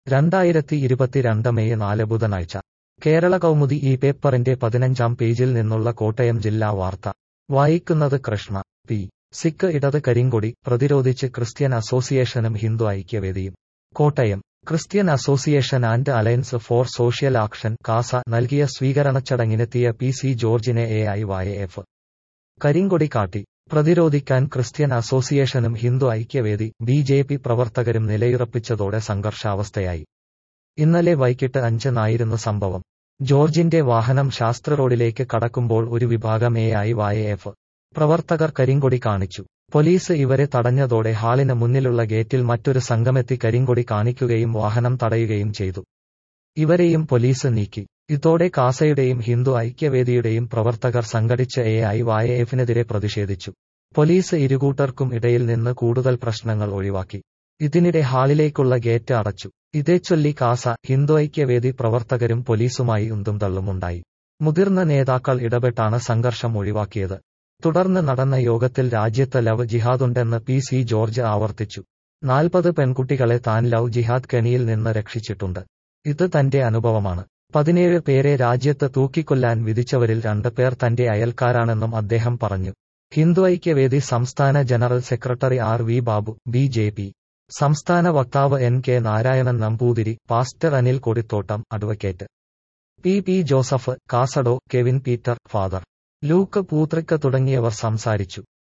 രണ്ടായിരത്തി ഇരുപത്തിരണ്ട് മെയ് നാല് ബുധനാഴ്ച കേരള കൗമുദി ഈ പേപ്പറിന്റെ പതിനഞ്ചാം പേജിൽ നിന്നുള്ള കോട്ടയം ജില്ലാ വാർത്ത വായിക്കുന്നത് കൃഷ്ണ പി സിക്ക് ഇടത് കരിങ്കൊടി പ്രതിരോധിച്ച് ക്രിസ്ത്യൻ അസോസിയേഷനും ഹിന്ദു ഐക്യവേദിയും Kottayam Christian association and alliance for social action CASA നൽകിയ സ്വീകരണ ചടങ്ങിനെത്തിയ പി സി ജോർജിനെ എ ഐ വൈ എഫ് കരിങ്കൊടി കാട്ടി പ്രതിരോധിക്കാൻ ക്രിസ്ത്യൻ അസോസിയേഷനും Hindu Aikyavedi B J P പ്രവർത്തകരും നിലയുറപ്പിച്ചതോടെ സംഘർഷാവസ്ഥയായി ഇന്നലെ വൈകിട്ട് അഞ്ചിനായിരുന്നു സംഭവം ജോർജിന്റെ വാഹനം ശാസ്ത്ര റോഡിലേക്ക് കടക്കുമ്പോൾ ഒരു വിഭാഗം എ ഐ വൈ എഫ് പ്രവർത്തകർ കരിങ്കൊടി കാണിച്ചു പോലീസ് ഇവരെ തടഞ്ഞതോടെ ഹാളിന് മുന്നിലുള്ള ഗേറ്റിൽ മറ്റൊരു സംഘമെത്തി കരിങ്കൊടി കാണിക്കുകയും വാഹനം തടയുകയും ചെയ്തു ഇവരെയും പോലീസ് നീക്കി ഇതോടെ കാസയുടെയും ഹിന്ദു ഐക്യവേദിയുടെയും പ്രവർത്തകർ സംഘടിച്ച് എ ഐ വൈ എഫിനെതിരെ പ്രതിഷേധിച്ചു പോലീസ് ഇരുകൂട്ടർക്കും ഇടയിൽ നിന്ന് കൂടുതൽ പ്രശ്നങ്ങൾ ഒഴിവാക്കി ഇതിനിടെ ഹാളിലേക്കുള്ള ഗേറ്റ് അടച്ചു ഇതേച്ചൊല്ലി കാസ ഹിന്ദു ഐക്യവേദി പ്രവർത്തകരും പോലീസുമായി ഉന്തും തള്ളുമുണ്ടായി മുതിർന്ന നേതാക്കൾ ഇടപെട്ടാണ് സംഘർഷം ഒഴിവാക്കിയത് തുടർന്ന് നടന്ന യോഗത്തിൽ രാജ്യത്ത് ലവ് ജിഹാദുണ്ടെന്ന് പി സി ജോർജ് ആവർത്തിച്ചു നാൽപ്പത് പെൺകുട്ടികളെ താൻ ലവ് ജിഹാദ് കെണിയിൽ നിന്ന് രക്ഷിച്ചിട്ടുണ്ട് ഇത് തന്റെ അനുഭവമാണ് പതിനേഴ് പേരെ രാജ്യത്ത് തൂക്കിക്കൊല്ലാൻ വിധിച്ചവരിൽ രണ്ട് പേർ തന്റെ അയൽക്കാരാണെന്നും അദ്ദേഹം പറഞ്ഞു ഹിന്ദു ഐക്യവേദി സംസ്ഥാന general secretary R V Babu B J P സംസ്ഥാന വക്താവ് N K Narayanan Namboothiri pastor Anil Kodithottam advocate P P Joseph കാസഡോ Kevin Peter Father Luke Poothrikka തുടങ്ങിയവർ സംസാരിച്ചു